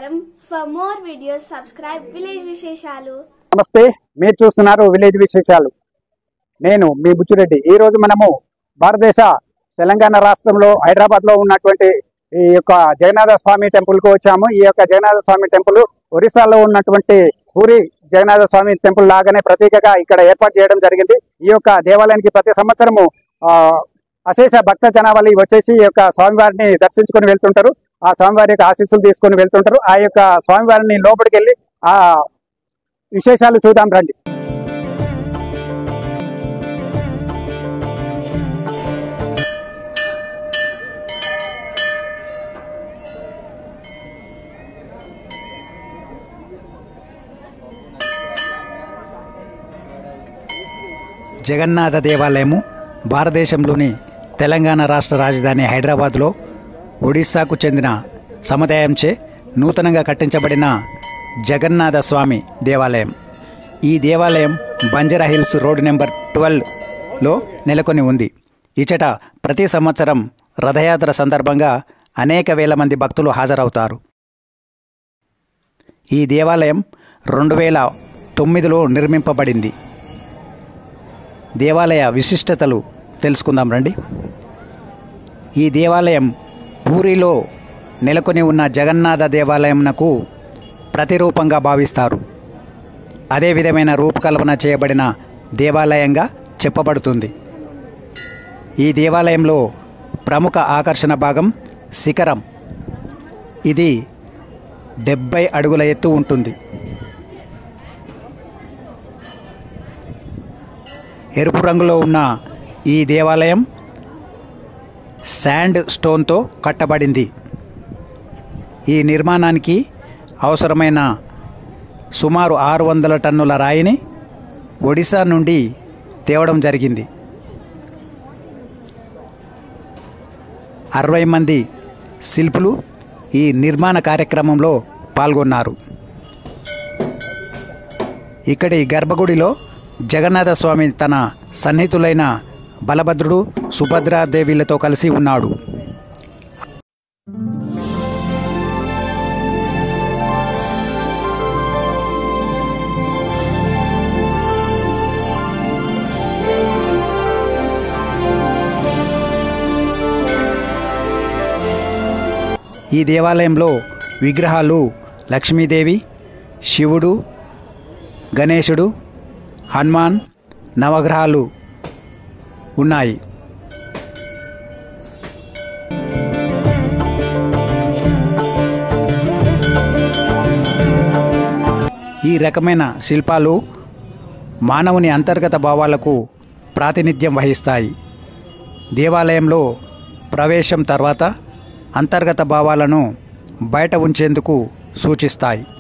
నమస్కారం for more videos subscribe village విశేషాలు నమస్తే మీరు చూస్తున్నారు విలేజ్ విశేషాలు నేను మీ బుచ్చిరెడ్డి ఈ రోజు మనము భారతదేశ తెలంగాణ రాష్ట్రంలో హైదరాబాద్ లో ఉన్నటువంటి ఈ యొక్క జగన్నాథ స్వామి టెంపుల్ కు వచ్చాము ఈ యొక్క జగన్నాథ స్వామి టెంపుల్ ఒరిస్సాలో ఉన్నటువంటి పూరి జగన్నాథ స్వామి టెంపుల్ లాగానే ప్రత్యేకగా ఇక్కడ ఏర్పాటు చేయడం జరిగింది ఈ యొక్క దేవాలయానికి ప్రతి సంవత్సరము ఆ, అశేష భక్త జనావళి వచ్చేసి ఈ యొక్క స్వామివారిని దర్శించుకొని వెళ్తుంటారు ఆ స్వామివారి యొక్క ఆశీస్సులు తీసుకొని వెళ్తుంటారు ఆ యొక్క స్వామివారిని లోపలికి వెళ్ళి ఆ విశేషాలు చూద్దాం రండి జగన్నాథ దేవాలయము భారతదేశంలోని తెలంగాణ రాష్ట్ర రాజధాని హైదరాబాద్లో ఒడిశాకు చెందిన సముదాయంచే నూతనంగా కట్టించబడిన జగన్నాథ స్వామి దేవాలయం ఈ దేవాలయం బంజారా హిల్స్ రోడ్ నెంబర్ ట్వెల్వ్లో నెలకొని ఉంది ఇచట ప్రతి సంవత్సరం రథయాత్ర సందర్భంగా అనేక వేల మంది భక్తులు హాజరవుతారు ఈ దేవాలయం రెండు వేల తొమ్మిదిలో నిర్మింపబడింది దేవాలయ విశిష్టతలు తెలుసుకుందాం రండి ఈ దేవాలయం పూరిలో నెలకొని ఉన్న జగన్నాథ దేవాలయంనకు ప్రతిరూపంగా భావిస్తారు అదే విధమైన రూపకల్పన చేయబడిన దేవాలయంగా చెప్పబడుతుంది ఈ దేవాలయంలో ప్రముఖ ఆకర్షణ భాగం శిఖరం ఇది డెబ్బై అడుగుల ఎత్తు ఉంటుంది ఎరుపు రంగులో ఉన్న ఈ దేవాలయం శాండ్ స్టోన్తో కట్టబడింది ఈ నిర్మాణానికి అవసరమైన సుమారు ఆరు వందల టన్నుల రాయిని ఒడిశా నుండి తేవడం జరిగింది అరవై మంది శిల్పులు ఈ నిర్మాణ కార్యక్రమంలో పాల్గొన్నారు ఇక్కడి గర్భగుడిలో జగన్నాథ స్వామి తన సన్నిహితులైన బలభద్రుడు సుభద్రాదేవిలతో కలిసి ఉన్నాడు ఈ దేవాలయంలో విగ్రహాలు లక్ష్మీదేవి శివుడు గణేశుడు హనుమాన్ నవగ్రహాలు ఉన్నాయి ఈ రకమైన శిల్పాలు మానవుని అంతర్గత భావాలకు ప్రాతినిధ్యం వహిస్తాయి దేవాలయంలో ప్రవేశం తర్వాత అంతర్గత భావాలను బయట ఉంచేందుకు సూచిస్తాయి